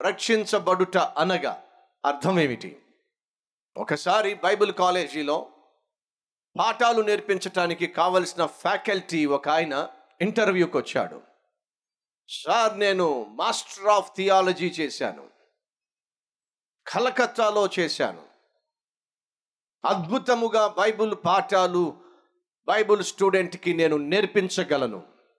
రక్షించబడుట అనగా అర్థం ఏమిటి ఒకసారి బైబిల్ కాలేజీలో పాఠాలు నేర్పించటానికి కావలసిన ఫ్యాకల్టీ ఒక ఆయన ఇంటర్వ్యూకి వచ్చాడు సార్ నేను మాస్టర్ ఆఫ్ థియాలజీ చేశాను కలకత్తాలో చేశాను అద్భుతముగా బైబిల్ పాఠాలు బైబిల్ స్టూడెంట్కి నేను నేర్పించగలను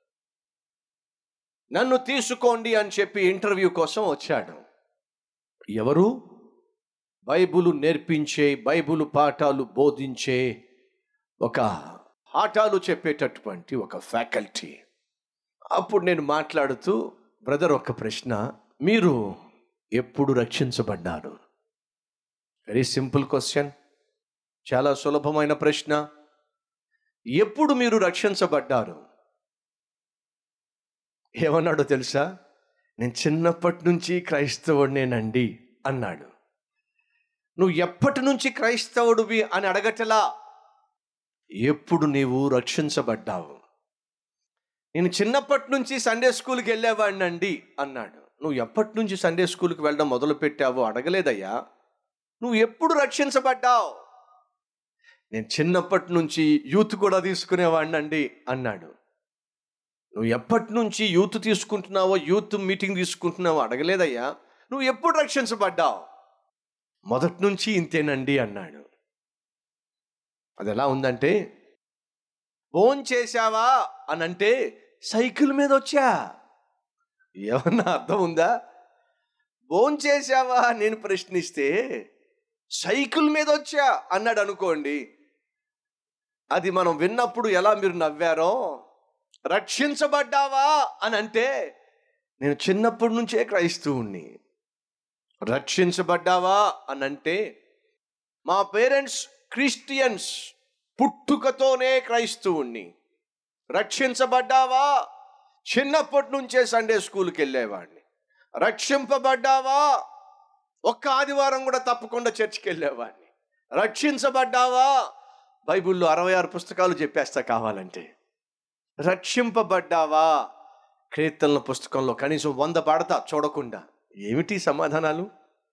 నన్ను తీసుకోండి అని చెప్పి ఇంటర్వ్యూ కోసం వచ్చాడు ఎవరు బైబిల్ నేర్పించే బైబిల్ పాఠాలు బోధించే ఒక పాఠాలు చెప్పేటటువంటి ఒక ఫ్యాకల్టీ అప్పుడు నేను మాట్లాడుతూ బ్రదర్ ఒక ప్రశ్న మీరు ఎప్పుడు రక్షించబడ్డారు వెరీ సింపుల్ క్వశ్చన్ చాలా సులభమైన ప్రశ్న ఎప్పుడు మీరు రక్షించబడ్డారు ఏమన్నాడో తెలుసా నేను చిన్నప్పటి నుంచి క్రైస్తవుడినేనండి అన్నాడు నువ్వు ఎప్పటి నుంచి క్రైస్తవుడివి అని అడగటలా ఎప్పుడు నీవు రక్షించబడ్డావు నేను చిన్నప్పటి నుంచి సండే స్కూల్కి వెళ్ళేవాడినండి అన్నాడు నువ్వు ఎప్పటి నుంచి సండే స్కూల్కి వెళ్ళడం మొదలు పెట్టావో అడగలేదయ్యా నువ్వు ఎప్పుడు రక్షించబడ్డావు నేను చిన్నప్పటి నుంచి యూత్ కూడా తీసుకునేవాడినండి అన్నాడు నువ్వు ఎప్పటి నుంచి యూత్ తీసుకుంటున్నావో యూత్ మీటింగ్ తీసుకుంటున్నావో అడగలేదయ్యా నువ్వు ఎప్పుడు రక్షించబడ్డావు మొదటి నుంచి ఇంతేనండి అన్నాడు అది ఎలా ఉందంటే ఫోన్ చేశావా అని అంటే సైకిల్ మీద వచ్చా ఏమన్నా అర్థం ఉందా ఫోన్ చేశావా నేను ప్రశ్నిస్తే సైకిల్ మీద వచ్చా అన్నాడు అనుకోండి అది మనం విన్నప్పుడు ఎలా మీరు నవ్వారో రక్షించబడ్డావా అని అంటే నేను చిన్నప్పటి నుంచే క్రైస్తవుణ్ణి రక్షించబడ్డావా అని అంటే మా పేరెంట్స్ క్రిస్టియన్స్ పుట్టుకతోనే క్రైస్తవుణ్ణి రక్షించబడ్డావా చిన్నప్పటి నుంచే సండే స్కూల్కి వెళ్ళేవాడిని రక్షింపబడ్డావా ఒక్క ఆదివారం కూడా తప్పకుండా చర్చికి వెళ్ళేవాడిని రక్షించబడ్డావా బైబిల్లో అరవై ఆరు పుస్తకాలు చెప్పేస్తా కావాలంటే రక్షింపబడ్డావా కీర్తనల పుస్తకంలో కనీసం వంద పాడతా చూడకుండా ఏమిటి సమాధానాలు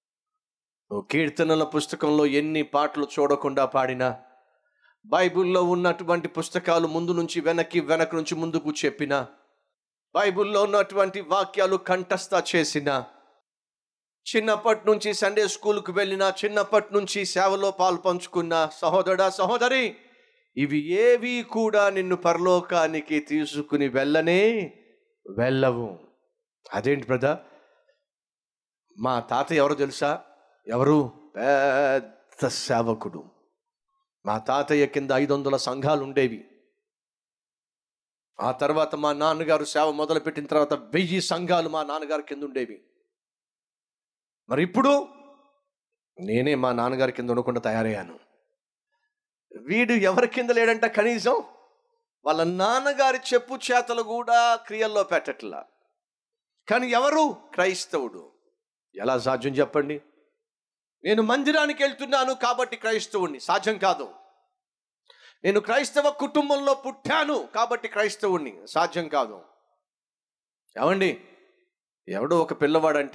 ఓ కీర్తనల పుస్తకంలో ఎన్ని పాటలు చూడకుండా పాడినా బైబిల్లో ఉన్నటువంటి పుస్తకాలు ముందు నుంచి వెనక్కి వెనక నుంచి ముందుకు చెప్పిన బైబిల్లో ఉన్నటువంటి వాక్యాలు కంఠస్థ చేసిన చిన్నప్పటి నుంచి సండే స్కూల్కి వెళ్ళిన చిన్నప్పటి నుంచి సేవలో పాలు పంచుకున్న సహోదరుడా సహోదరి ఇవి ఏవి కూడా నిన్ను పరలోకానికి తీసుకుని వెళ్ళనే వెళ్ళవు అదేంటి బ్రదర్ మా తాతయ్య ఎవరో తెలుసా ఎవరు పెద్ద సేవకుడు మా తాతయ్య కింద ఐదు వందల సంఘాలు ఉండేవి ఆ తర్వాత మా నాన్నగారు సేవ మొదలుపెట్టిన తర్వాత వెయ్యి సంఘాలు మా నాన్నగారి కింద ఉండేవి మరి ఇప్పుడు నేనే మా నాన్నగారి కింద ఉండకుండా తయారయ్యాను వీడు ఎవరి కింద లేడంట కనీసం వాళ్ళ నాన్నగారి చెప్పు చేతలు కూడా క్రియల్లో పెట్టట్లా కానీ ఎవరు క్రైస్తవుడు ఎలా సాధ్యం చెప్పండి నేను మందిరానికి వెళ్తున్నాను కాబట్టి క్రైస్తవుణ్ణి సాధ్యం కాదు నేను క్రైస్తవ కుటుంబంలో పుట్టాను కాబట్టి క్రైస్తవుణ్ణి సాధ్యం కాదు ఏమండి ఎవడో ఒక పిల్లవాడంట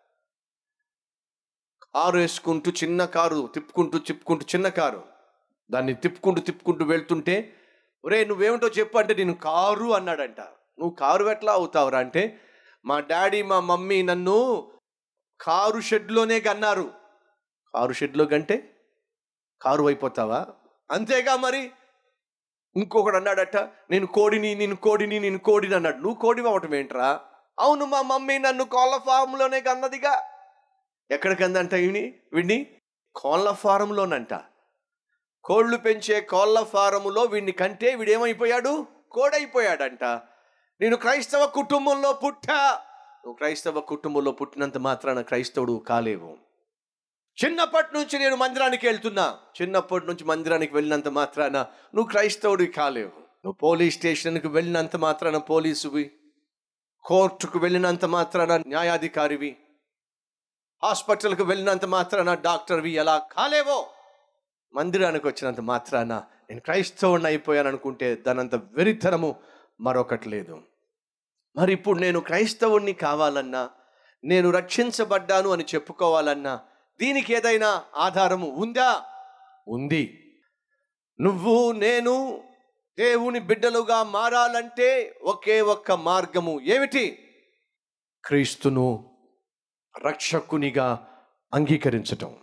కారు వేసుకుంటూ చిన్న కారు తిప్పుకుంటూ తిప్పుకుంటూ చిన్న కారు దాన్ని తిప్పుకుంటూ తిప్పుకుంటూ వెళ్తుంటే ఒరే నువ్వేమిటో చెప్పు అంటే నేను కారు అన్నాడంట నువ్వు కారు ఎట్లా అవుతావురా అంటే మా డాడీ మా మమ్మీ నన్ను కారు షెడ్లోనే కన్నారు కారు షెడ్లో కంటే కారు అయిపోతావా అంతేగా మరి ఇంకొకడు అన్నాడట నేను కోడిని నేను కోడిని నేను కోడిని అన్నాడు నువ్వు కోడి అవ్వటం ఏంట్రా అవును మా మమ్మీ నన్ను కోళ్ళ ఫారంలోనే కన్నదిగా ఎక్కడికి అందంట వీని వీడిని కోళ్ళ ఫారంలోనంట కోళ్ళు పెంచే కోళ్ళ ఫారములో వీడిని కంటే వీడేమైపోయాడు కోడైపోయాడంట నేను క్రైస్తవ కుటుంబంలో పుట్టా నువ్వు క్రైస్తవ కుటుంబంలో పుట్టినంత మాత్రాన క్రైస్తవుడు కాలేవు చిన్నప్పటి నుంచి నేను మందిరానికి వెళ్తున్నా చిన్నప్పటి నుంచి మందిరానికి వెళ్ళినంత మాత్రాన నువ్వు క్రైస్తవుడివి కాలేవు నువ్వు పోలీస్ స్టేషన్కి వెళ్ళినంత మాత్రాన పోలీసువి కోర్టుకు వెళ్ళినంత మాత్రాన న్యాయాధికారివి హాస్పిటల్కి వెళ్ళినంత మాత్రాన డాక్టర్వి ఎలా కాలేవో మందిరానికి వచ్చినంత మాత్రాన నేను క్రైస్తవుని అయిపోయాను అనుకుంటే దానంత వెరితనము మరొకటి లేదు మరి ఇప్పుడు నేను క్రైస్తవుణ్ణి కావాలన్నా నేను రక్షించబడ్డాను అని చెప్పుకోవాలన్నా దీనికి ఏదైనా ఆధారము ఉందా ఉంది నువ్వు నేను దేవుని బిడ్డలుగా మారాలంటే ఒకే ఒక్క మార్గము ఏమిటి క్రీస్తును రక్షకునిగా అంగీకరించటం